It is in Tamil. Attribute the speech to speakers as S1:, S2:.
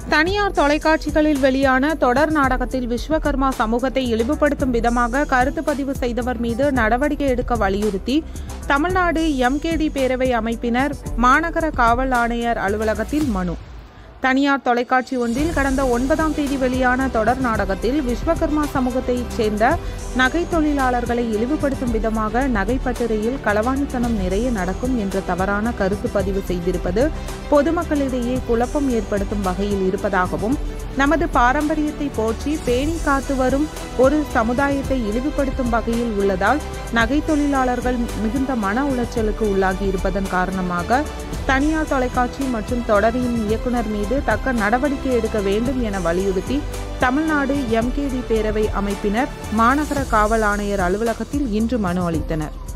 S1: தனியார் தொலைக்காட்சிகளில் வெளியான தொடர் நாடகத்தில் விஸ்வகர்மா சமூகத்தை இழிவுபடுத்தும் விதமாக கருத்து பதிவு செய்தவர் மீது நடவடிக்கை எடுக்க வலியுறுத்தி தமிழ்நாடு எம்கேடி பேரவை அமைப்பினர் மாநகர காவல் ஆணையர் அலுவலகத்தில் மனு தனியார் தொலைக்காட்சி ஒன்றில் கடந்த ஒன்பதாம் தேதி வெளியான தொடர் நாடகத்தில் விஸ்வகர்மா சமூகத்தைச் சேர்ந்த நகை தொழிலாளர்களை இழிவுபடுத்தும் விதமாக நகைப்பட்டிரையில் களவாணித்தனம் நிறைய நடக்கும் என்ற தவறான கருத்து பதிவு செய்திருப்பது பொதுமக்களிடையே குழப்பம் ஏற்படுத்தும் வகையில் இருப்பதாகவும் நமது பாரம்பரியத்தை போற்றி பேணி காத்து வரும் ஒரு சமுதாயத்தை இழிவுபடுத்தும் வகையில் உள்ளதால் நகை தொழிலாளர்கள் மிகுந்த மன உளைச்சலுக்கு உள்ளாகி இருப்பதன் காரணமாக தனியார் தொலைக்காட்சி மற்றும் தொடரின் இயக்குனர் மீது தக்க நடவடிக்கை எடுக்க வேண்டும் என வலியுறுத்தி தமிழ்நாடு எம்கேடி பேரவை அமைப்பினர் மாநகர காவல் ஆணையர் அலுவலகத்தில் இன்று மனு அளித்தனர்